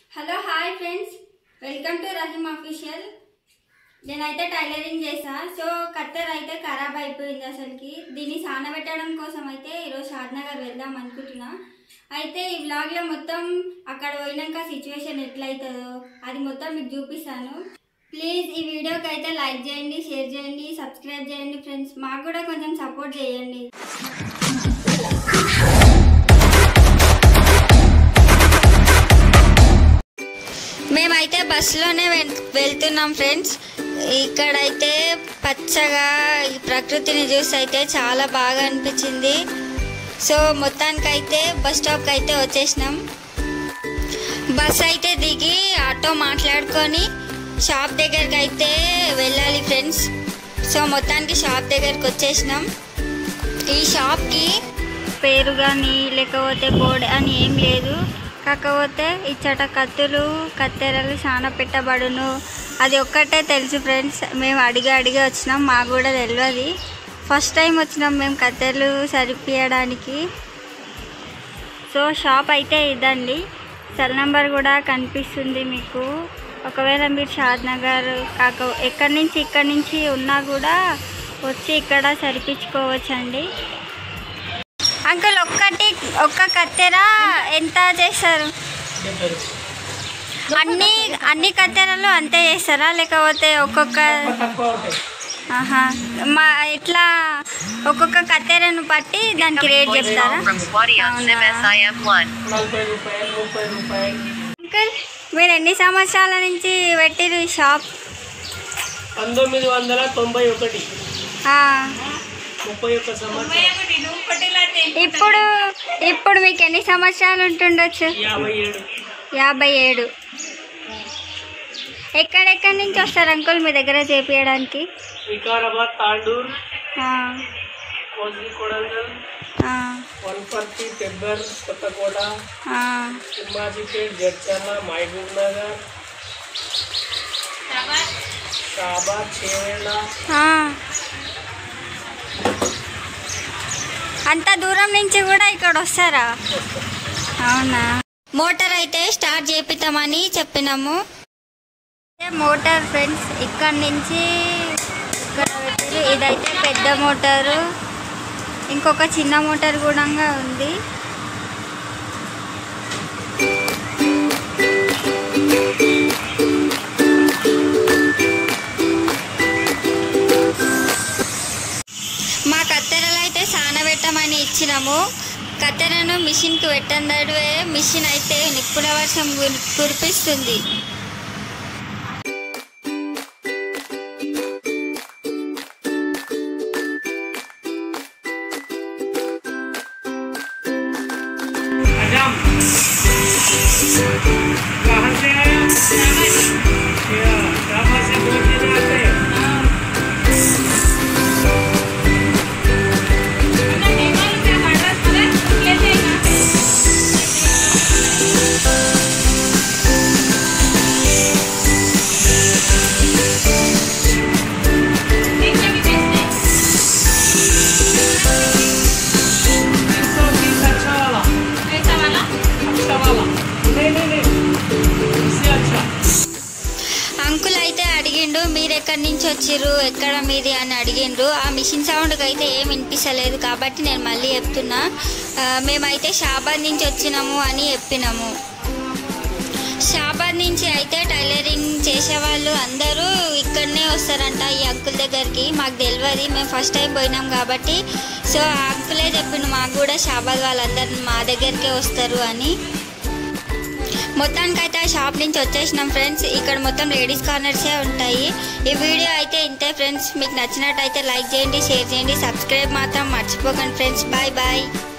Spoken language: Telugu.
Hello hi friends welcome to Rahim official నేనైతే టైలరింగ్ చేసా సో కత్తెర అయితే ఖరాబ్ అయిపోయింది అసలుకి దీన్ని సానబెట్టడం కోసం అయితే ఈరోజు షాద్నగర్ వెళ్దాం అనుకుంటున్నా అయితే ఈ వ్లాగ్లో మొత్తం అక్కడ పోయినాక సిచ్యువేషన్ ఎట్లయితుందో అది మొత్తం మీకు చూపిస్తాను ప్లీజ్ ఈ వీడియోకి అయితే లైక్ చేయండి షేర్ చేయండి సబ్స్క్రైబ్ చేయండి ఫ్రెండ్స్ మాకు కూడా కొంచెం సపోర్ట్ చేయండి మేమైతే బస్సులోనే వెల్- వెళ్తున్నాం ఫ్రెండ్స్ ఇక్కడైతే పచ్చగా ఈ ప్రకృతిని చూసి అయితే చాలా బాగా అనిపించింది సో మొత్తానికైతే బస్ స్టాప్కి అయితే వచ్చేసినాం బస్ అయితే దిగి ఆటో మాట్లాడుకొని షాప్ దగ్గరికి అయితే వెళ్ళాలి ఫ్రెండ్స్ సో మొత్తానికి షాప్ దగ్గరికి వచ్చేసినాం ఈ షాప్కి పేరు కానీ లేకపోతే బోర్డ్ అని ఏం లేదు కాకపోతే ఇచ్చట కత్తులు కత్తెరలు చాలా పెట్టబడును అది ఒక్కటే తెలుసు ఫ్రెండ్స్ మేము అడిగి అడిగి వచ్చినాం మాకు కూడా తెలియదు ఫస్ట్ టైం వచ్చినాం మేము కత్తెరలు సరిపియడానికి సో షాప్ అయితే ఇదండి సెల్ నెంబర్ కూడా కనిపిస్తుంది మీకు ఒకవేళ మీరు షాద్ నగర్ కాక ఎక్కడి నుంచి ఇక్కడి నుంచి ఉన్నా కూడా వచ్చి ఇక్కడ సరిపించుకోవచ్చండి అంకుల్ ఒక్కటి ఒక్క కత్తెర ఎంత చేస్తారు అన్ని అన్ని కత్తెరలు అంతే చేస్తారా లేకపోతే ఒక్కొక్క తక్కువ ఉంటాయి ఆహా మా ఇట్లా ఒక్కొక్క కత్తెరను బట్టి దానికి రేట్ Voice చెప్తారా call from Swadia అవునా? SIM SIM1. నలభై రూపాయలు ముప్పై రూపాయలు అంకుల్ మీరు ఎన్ని సంవత్సరాల నుంచి పెట్టిరు ఈ షాప్ పంతొమ్మిది వందల తొంభై ఒకటి ఆ, ముప్పై ఒక్క సంవత్సరం ఇప్పుడు ఇప్పుడు మీకు ఎన్ని సంవత్సరాలు ఉంటుండొచ్చు యాభై ఏడు యాభై ఏడు ఎక్కడెక్కడి నుంచి వస్తారు అంకుల్ మీ దగ్గర చేపించడానికి వికారాబాద్ తాండూర్ ఆ, కోసి కొడంగల్ ఆ, వన్పర్తి పెబ్బర్ కొత్తకోట ఆ. సింహాజీపేట్ జడ్చర్ల మహబూబ్ నగర్ షాబాద్ చేవేళ్ళ ఆ. అంత దూరం నుంచి కూడా ఇక్కడ వస్తారా అవునా మోటార్ అయితే స్టార్ట్ చేపిద్దామని చెప్పినాము మోటార్ ఫ్రెండ్స్ ఇక్కడ నుంచి ఇక్కడ పెట్టారు ఇదైతే పెద్ద మోటారు ఇంకొక చిన్న మోటార్ కూడా ఉంది మా కత్తెరలు అయితే సానబెట్టమని ఇచ్చినాము కత్తెరను మిషన్కి పెట్టందడే మిషన్ అయితే నిప్పుల వర్షం కురి- కురిపిస్తుంది अजाम कहाँ से आया क्या कहाँ से बोलने जाते हैं इसको बीस अच्छा वाला अच्छा वाला नहीं नहीं नहीं इससे अच्छा అంకుల్ అయితే అడిగిండు మీరు ఎక్కడి నుంచి వచ్చిర్రు ఎక్కడ మీది అని అడిగిండ్రు ఆ మిషన్ సౌండ్కి అయితే ఏం వినిపిస్తలేదు కాబట్టి నేను మళ్ళీ చెప్తున్నా ఆ, మేమైతే షాబాద్ నుంచి వచ్చినాము అని చెప్పినాము షాబాద్ నుంచి అయితే టైలరింగ్ చేసేవాళ్ళు అందరూ ఇక్కడనే వస్తారంట ఈ అంకుల్ దగ్గరికి మాకు తెలియదు మేము ఫస్ట్ టైం పోయినాం కాబట్టి సో ఆ అంకులే చెప్పిండు మాకు కూడా షాబాద్ వాళ్ళందరూ మా దగ్గరికే వస్తారు అని మొత్తానికైతే ఆ షాప్ నుంచి వచ్చేసినాం ఫ్రెండ్స్ ఇక్కడ మొత్తం లేడీస్ కార్నర్సే ఉంటాయి ఈ వీడియో అయితే ఇంతే ఫ్రెండ్స్ మీకు నచ్చినట్టయితే లైక్ చేయండి షేర్ చేయండి సబ్స్క్రైబ్ మాత్రం మర్చిపోకండి ఫ్రెండ్స్ బాయ్ బాయ్